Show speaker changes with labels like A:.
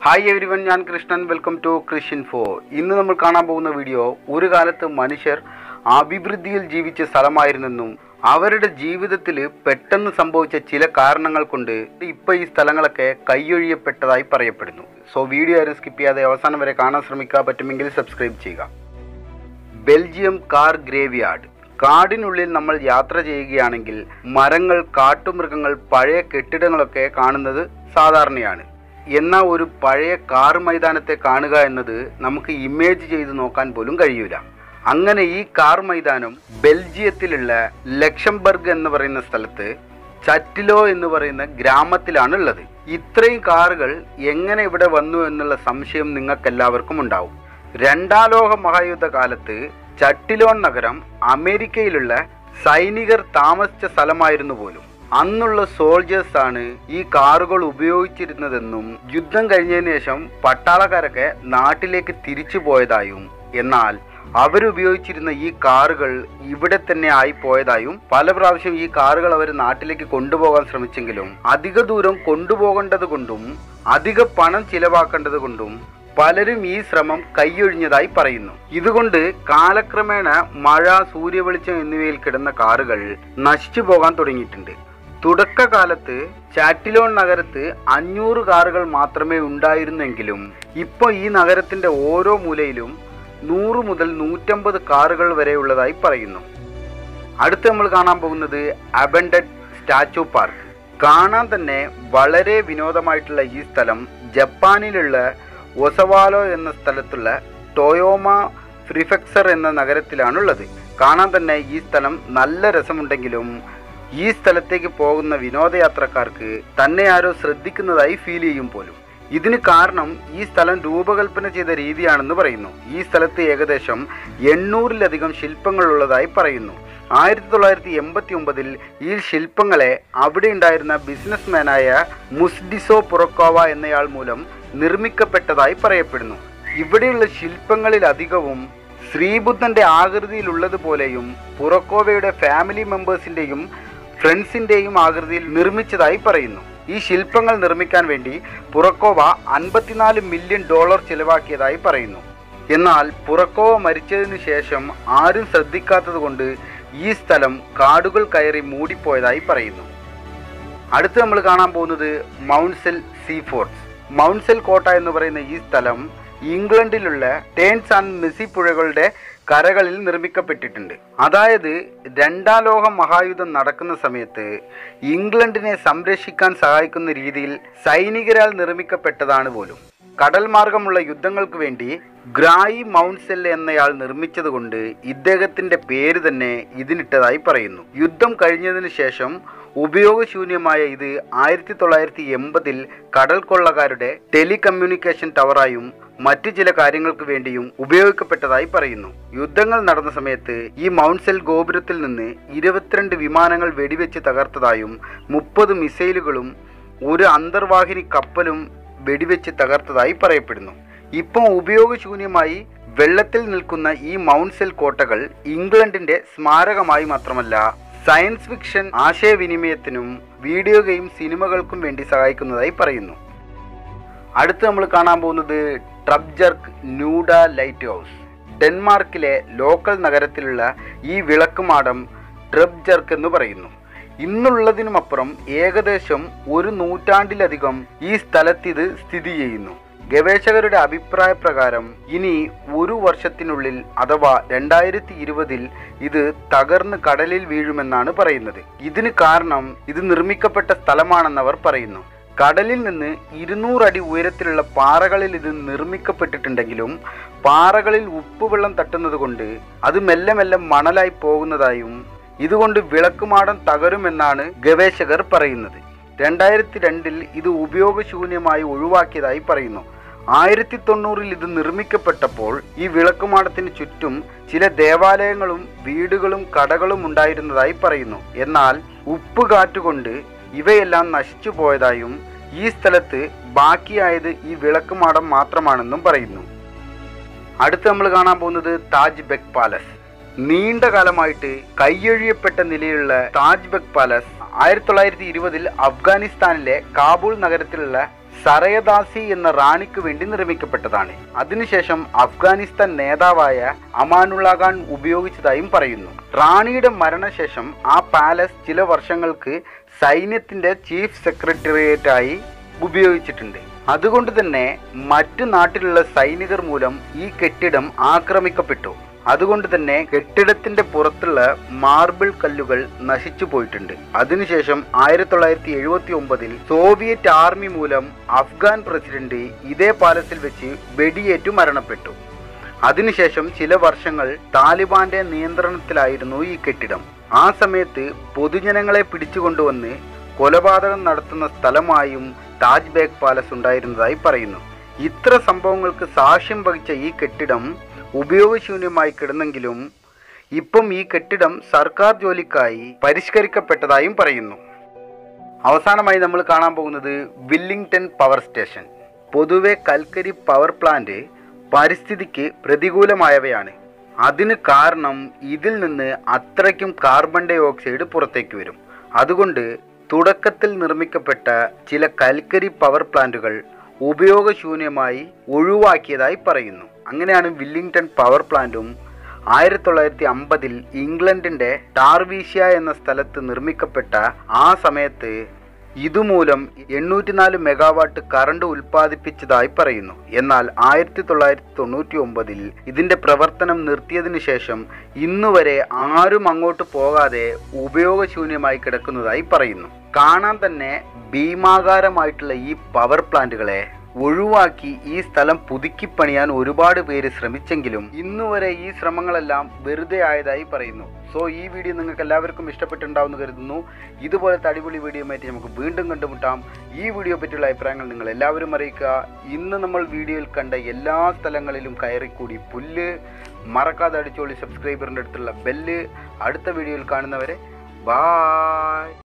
A: hi every one ഞാൻ Krishnan welcome to കൃഷിൻ ഫോ ഇന്ന് നമ്മൾ കാണാൻ പോകുന്ന വീഡിയോ ഒരു കാലത്ത് മനുഷ്യർ അഭിവൃദ്ധിയിൽ ജീവിച്ച സ്ഥലമായിരുന്നെന്നും അവരുടെ ജീവിതത്തിൽ പെട്ടെന്ന് സംഭവിച്ച ചില കാരണങ്ങൾ കൊണ്ട് ഇപ്പോൾ ഈ സ്ഥലങ്ങളൊക്കെ കൈയൊഴിയപ്പെട്ടതായി പറയപ്പെടുന്നു സോ വീഡിയോ ആരും സ്കിപ്പ് ചെയ്യാതെ അവസാനം വരെ കാണാൻ ശ്രമിക്കുക പറ്റുമെങ്കിൽ സബ്സ്ക്രൈബ് ചെയ്യുക ബെൽജിയം കാർ ഗ്രേവ്യാർഡ് കാടിനുള്ളിൽ നമ്മൾ യാത്ര ചെയ്യുകയാണെങ്കിൽ മരങ്ങൾ കാട്ടുമൃഗങ്ങൾ പഴയ കെട്ടിടങ്ങളൊക്കെ കാണുന്നത് സാധാരണയാണ് എന്നാൽ ഒരു പഴയ കാർ മൈതാനത്തെ കാണുക എന്നത് നമുക്ക് ഇമേജ് ചെയ്ത് നോക്കാൻ പോലും കഴിയൂല അങ്ങനെ ഈ കാർ മൈതാനം ബെൽജിയത്തിലുള്ള ലക്ഷംബർഗ് എന്ന് പറയുന്ന സ്ഥലത്ത് ചറ്റിലോ എന്ന് പറയുന്ന ഗ്രാമത്തിലാണ് ഉള്ളത് ഇത്രയും കാറുകൾ എങ്ങനെ ഇവിടെ വന്നു എന്നുള്ള സംശയം നിങ്ങൾക്കെല്ലാവർക്കും ഉണ്ടാവും രണ്ടാം ലോക മഹായുദ്ധ കാലത്ത് ചട്ടിലോൺ നഗരം അമേരിക്കയിലുള്ള സൈനികർ താമസിച്ച സ്ഥലമായിരുന്നു പോലും അന്നുള്ള സോൾജേഴ്സ് ആണ് ഈ കാറുകൾ ഉപയോഗിച്ചിരുന്നതെന്നും യുദ്ധം കഴിഞ്ഞതിന് ശേഷം പട്ടാളക്കാരൊക്കെ നാട്ടിലേക്ക് തിരിച്ചു പോയതായും എന്നാൽ അവരുപയോഗിച്ചിരുന്ന ഈ കാറുകൾ ഇവിടെ തന്നെ ആയി പോയതായും പല പ്രാവശ്യം ഈ കാറുകൾ അവർ നാട്ടിലേക്ക് കൊണ്ടുപോകാൻ ശ്രമിച്ചെങ്കിലും അധിക ദൂരം കൊണ്ടുപോകേണ്ടത് കൊണ്ടും അധിക പണം ചിലവാക്കേണ്ടത് കൊണ്ടും പലരും ഈ ശ്രമം കൈയൊഴിഞ്ഞതായി പറയുന്നു ഇതുകൊണ്ട് കാലക്രമേണ മഴ സൂര്യവെളിച്ചം എന്നിവയിൽ കിടന്ന കാറുകൾ നശിച്ചു പോകാൻ തുടങ്ങിയിട്ടുണ്ട് തുടക്കകാലത്ത് ചാറ്റിലോൺ നഗരത്ത് അഞ്ഞൂറ് കാറുകൾ മാത്രമേ ഉണ്ടായിരുന്നെങ്കിലും ഇപ്പോൾ ഈ നഗരത്തിന്റെ ഓരോ മൂലയിലും നൂറ് മുതൽ നൂറ്റമ്പത് കാറുകൾ വരെ ഉള്ളതായി പറയുന്നു അടുത്ത് നമ്മൾ കാണാൻ പോകുന്നത് അബൻഡഡ് സ്റ്റാച്ചു പാർക്ക് കാണാൻ തന്നെ വളരെ വിനോദമായിട്ടുള്ള ഈ സ്ഥലം ജപ്പാനിലുള്ള ഒസവാലോ എന്ന സ്ഥലത്തുള്ള ടൊയോമ പ്രിഫെക്സർ എന്ന നഗരത്തിലാണുള്ളത് കാണാൻ തന്നെ ഈ സ്ഥലം നല്ല രസമുണ്ടെങ്കിലും ഈ സ്ഥലത്തേക്ക് പോകുന്ന വിനോദയാത്രക്കാർക്ക് തന്നെ ആരോ ശ്രദ്ധിക്കുന്നതായി ഫീൽ ചെയ്യും പോലും ഇതിന് കാരണം ഈ സ്ഥലം രൂപകൽപ്പന ചെയ്ത രീതിയാണെന്ന് പറയുന്നു ഈ സ്ഥലത്ത് ഏകദേശം എണ്ണൂറിലധികം ശില്പങ്ങൾ ഉള്ളതായി പറയുന്നു ആയിരത്തി തൊള്ളായിരത്തി എൺപത്തി ഒമ്പതിൽ ഈ ശില്പങ്ങളെ അവിടെ ഉണ്ടായിരുന്ന ബിസിനസ്മാനായ മുസ്ഡിസോ പുറക്കോവ എന്നയാൾ മൂലം നിർമ്മിക്കപ്പെട്ടതായി പറയപ്പെടുന്നു ഇവിടെയുള്ള ശില്പങ്ങളിൽ അധികവും ശ്രീബുദ്ധന്റെ ആകൃതിയിലുള്ളതുപോലെയും പുറക്കോവയുടെ ഫാമിലി മെമ്പേഴ്സിന്റെയും ഫ്രണ്ട്സിന്റെയും ആകൃതിയിൽ നിർമ്മിച്ചതായി പറയുന്നു ഈ ശില്പങ്ങൾ നിർമ്മിക്കാൻ വേണ്ടി പുറക്കോവ അൻപത്തിനാല് മില്യൺ ഡോളർ ചിലവാക്കിയതായി പറയുന്നു എന്നാൽ പുറക്കോവ മരിച്ചതിന് ശേഷം ആരും ശ്രദ്ധിക്കാത്തത് കൊണ്ട് ഈ സ്ഥലം കാടുകൾ കയറി മൂടിപ്പോയതായി പറയുന്നു അടുത്ത് നമ്മൾ കാണാൻ പോകുന്നത് മൗണ്ട്സെൽ സീ ഫോർട്സ് മൗണ്ട്സെൽ കോട്ട എന്ന് പറയുന്ന ഈ സ്ഥലം ഇംഗ്ലണ്ടിലുള്ള ടേൺസ് ആൻഡ് മെസ്സി പുഴകളുടെ കരകളിൽ നിർമ്മിക്കപ്പെട്ടിട്ടുണ്ട് അതായത് രണ്ടാം ലോക മഹായുദ്ധം നടക്കുന്ന സമയത്ത് ഇംഗ്ലണ്ടിനെ സംരക്ഷിക്കാൻ സഹായിക്കുന്ന രീതിയിൽ സൈനികരാൽ നിർമ്മിക്കപ്പെട്ടതാണ് പോലും കടൽ മാർഗമുള്ള യുദ്ധങ്ങൾക്ക് വേണ്ടി ഗ്രായി മൗണ്ട്സെൽ എന്നയാൾ നിർമ്മിച്ചതുകൊണ്ട് ഇദ്ദേഹത്തിന്റെ പേര് തന്നെ ഇതിനിട്ടതായി പറയുന്നു യുദ്ധം കഴിഞ്ഞതിന് ശേഷം ഉപയോഗശൂന്യമായ ഇത് ആയിരത്തി തൊള്ളായിരത്തി എൺപതിൽ കടൽ കൊള്ളക്കാരുടെ ടെലികമ്മ്യൂണിക്കേഷൻ ടവറായും മറ്റു ചില കാര്യങ്ങൾക്ക് വേണ്ടിയും ഉപയോഗിക്കപ്പെട്ടതായി പറയുന്നു യുദ്ധങ്ങൾ നടന്ന സമയത്ത് ഈ മൗണ്ട്സെൽ ഗോപുരത്തിൽ നിന്ന് ഇരുപത്തിരണ്ട് വിമാനങ്ങൾ വെടിവെച്ച് തകർത്തതായും മുപ്പത് മിസൈലുകളും ഒരു അന്തർവാഹിനി കപ്പലും വെടിവെച്ച് തകർത്തതായി പറയപ്പെടുന്നു ഇപ്പോൾ ഉപയോഗശൂന്യമായി വെള്ളത്തിൽ നിൽക്കുന്ന ഈ മൗണ്ട്സെൽ കോട്ടകൾ ഇംഗ്ലണ്ടിന്റെ സ്മാരകമായി മാത്രമല്ല സയൻസ് ഫിക്ഷൻ ആശയവിനിമയത്തിനും വീഡിയോ ഗെയിം സിനിമകൾക്കും വേണ്ടി സഹായിക്കുന്നതായി പറയുന്നു അടുത്ത് നമ്മൾ കാണാൻ പോകുന്നത് ട്രബ്ജർക്ക് ന്യൂഡ ലൈറ്റ് ഹൗസ് ഡെൻമാർക്കിലെ ലോക്കൽ നഗരത്തിലുള്ള ഈ വിളക്കുമാടം ട്രബ്ജർക്ക് എന്ന് പറയുന്നു ഇന്നുള്ളതിനുമപ്പുറം ഏകദേശം ഒരു നൂറ്റാണ്ടിലധികം ഈ സ്ഥലത്തിത് സ്ഥിതി ചെയ്യുന്നു ഗവേഷകരുടെ അഭിപ്രായ പ്രകാരം ഇനി ഒരു വർഷത്തിനുള്ളിൽ അഥവാ രണ്ടായിരത്തി ഇരുപതിൽ ഇത് തകർന്ന് കടലിൽ വീഴുമെന്നാണ് പറയുന്നത് ഇതിന് കാരണം ഇത് നിർമ്മിക്കപ്പെട്ട സ്ഥലമാണെന്നവർ പറയുന്നു കടലിൽ നിന്ന് ഇരുന്നൂറടി ഉയരത്തിലുള്ള പാറകളിൽ ഇത് നിർമ്മിക്കപ്പെട്ടിട്ടുണ്ടെങ്കിലും പാറകളിൽ ഉപ്പുവെള്ളം തട്ടുന്നത് കൊണ്ട് അത് മെല്ലെ മെല്ലെ മണലായി പോകുന്നതായും ഇതുകൊണ്ട് വിളക്കുമാടം തകരുമെന്നാണ് ഗവേഷകർ പറയുന്നത് രണ്ടായിരത്തി രണ്ടിൽ ഇത് ഉപയോഗശൂന്യമായി ഒഴിവാക്കിയതായി പറയുന്നു ആയിരത്തി തൊണ്ണൂറിൽ ഇത് നിർമ്മിക്കപ്പെട്ടപ്പോൾ ഈ വിളക്കുമാടത്തിന് ചുറ്റും ചില ദേവാലയങ്ങളും വീടുകളും കടകളും ഉണ്ടായിരുന്നതായി പറയുന്നു എന്നാൽ ഉപ്പ് കാറ്റുകൊണ്ട് ഇവയെല്ലാം നശിച്ചു പോയതായും ഈ സ്ഥലത്ത് ബാക്കിയായത് ഈ വിളക്കുമാടം മാത്രമാണെന്നും പറയുന്നു അടുത്ത് നമ്മൾ കാണാൻ പോകുന്നത് താജ് ബെഗ് പാലസ് നീണ്ട കാലമായിട്ട് കൈയൊഴിയപ്പെട്ട നിലയിലുള്ള താജ് ബെഗ് പാലസ് ആയിരത്തി തൊള്ളായിരത്തി ഇരുപതിൽ അഫ്ഗാനിസ്ഥാനിലെ കാബൂൾ നഗരത്തിലുള്ള സറയദാസി എന്ന റാണിക്ക് വേണ്ടി നിർമ്മിക്കപ്പെട്ടതാണ് അതിനുശേഷം അഫ്ഗാനിസ്ഥാൻ നേതാവായ അമാനുള്ള ഖാൻ ഉപയോഗിച്ചതായും പറയുന്നു റാണിയുടെ മരണശേഷം ആ പാലസ് ചില വർഷങ്ങൾക്ക് സൈന്യത്തിന്റെ ചീഫ് സെക്രട്ടേറിയറ്റായി ഉപയോഗിച്ചിട്ടുണ്ട് അതുകൊണ്ട് തന്നെ മറ്റു നാട്ടിലുള്ള സൈനികർ മൂലം ഈ കെട്ടിടം ആക്രമിക്കപ്പെട്ടു അതുകൊണ്ട് തന്നെ കെട്ടിടത്തിന്റെ പുറത്തുള്ള മാർബിൾ കല്ലുകൾ നശിച്ചു പോയിട്ടുണ്ട് അതിനുശേഷം ആയിരത്തി തൊള്ളായിരത്തി എഴുപത്തി ഒമ്പതിൽ സോവിയറ്റ് ആർമി മൂലം അഫ്ഗാൻ പ്രസിഡന്റ് ഇതേ പാലസിൽ വെച്ച് വെടിയേറ്റു മരണപ്പെട്ടു അതിനുശേഷം ചില വർഷങ്ങൾ താലിബാന്റെ നിയന്ത്രണത്തിലായിരുന്നു ഈ കെട്ടിടം ആ സമയത്ത് പൊതുജനങ്ങളെ പിടിച്ചുകൊണ്ടുവന്ന് കൊലപാതകം നടത്തുന്ന സ്ഥലമായും താജ് ബേഗ് പാലസ് ഉണ്ടായിരുന്നതായി പറയുന്നു ഇത്ര സംഭവങ്ങൾക്ക് സാക്ഷ്യം വഹിച്ച ഈ കെട്ടിടം ഉപയോഗശൂന്യമായി കിടന്നെങ്കിലും ഇപ്പം ഈ കെട്ടിടം സർക്കാർ ജോലിക്കായി പരിഷ്കരിക്കപ്പെട്ടതായും പറയുന്നു അവസാനമായി നമ്മൾ കാണാൻ പോകുന്നത് വില്ലിംഗ്ടൺ പവർ സ്റ്റേഷൻ പൊതുവെ കൽക്കരി പവർ പ്ലാന്റ് പരിസ്ഥിതിക്ക് പ്രതികൂലമായവയാണ് അതിന് കാരണം ഇതിൽ നിന്ന് അത്രയ്ക്കും കാർബൺ ഡൈ ഓക്സൈഡ് പുറത്തേക്ക് വരും അതുകൊണ്ട് തുടക്കത്തിൽ നിർമ്മിക്കപ്പെട്ട ചില കൽക്കരി പവർ പ്ലാന്റുകൾ ഉപയോഗശൂന്യമായി ഒഴിവാക്കിയതായി പറയുന്നു അങ്ങനെയാണ് വില്ലിംഗ്ടൺ പവർ പ്ലാന്റും ആയിരത്തി തൊള്ളായിരത്തി അമ്പതിൽ ഇംഗ്ലണ്ടിന്റെ ടാർവീഷ്യ എന്ന സ്ഥലത്ത് നിർമ്മിക്കപ്പെട്ട ആ സമയത്ത് ഇതുമൂലം എണ്ണൂറ്റിനാല് മെഗാവാട്ട് കറണ്ട് ഉൽപ്പാദിപ്പിച്ചതായി പറയുന്നു എന്നാൽ ആയിരത്തി തൊള്ളായിരത്തി തൊണ്ണൂറ്റി ഒമ്പതിൽ ഇതിന്റെ പ്രവർത്തനം നിർത്തിയതിനു ശേഷം ഇന്നുവരെ ആരും അങ്ങോട്ട് പോകാതെ ഉപയോഗശൂന്യമായി കിടക്കുന്നതായി പറയുന്നു കാണാൻ തന്നെ ഭീമാകാരമായിട്ടുള്ള ഈ പവർ പ്ലാന്റുകളെ ഒഴിവാക്കി ഈ സ്ഥലം പുതുക്കിപ്പണിയാൻ ഒരുപാട് പേര് ശ്രമിച്ചെങ്കിലും ഇന്നുവരെ ഈ ശ്രമങ്ങളെല്ലാം വെറുതെ ആയതായി പറയുന്നു സോ ഈ വീഡിയോ നിങ്ങൾക്ക് എല്ലാവർക്കും ഇഷ്ടപ്പെട്ടിട്ടുണ്ടാവുമെന്ന് കരുതുന്നു ഇതുപോലത്തെ അടിപൊളി വീഡിയോയുമായിട്ട് നമുക്ക് വീണ്ടും കണ്ടുമുട്ടാം ഈ വീഡിയോ പറ്റിയുള്ള അഭിപ്രായങ്ങൾ നിങ്ങൾ എല്ലാവരും അറിയിക്കുക ഇന്ന് നമ്മൾ വീഡിയോയിൽ കണ്ട എല്ലാ സ്ഥലങ്ങളിലും കയറിക്കൂടി പുല്ല് മറക്കാതെ അടിച്ചോളി സബ്സ്ക്രൈബറിൻ്റെ അടുത്തുള്ള ബെല്ല് അടുത്ത വീഡിയോയിൽ കാണുന്നവരെ ബായ്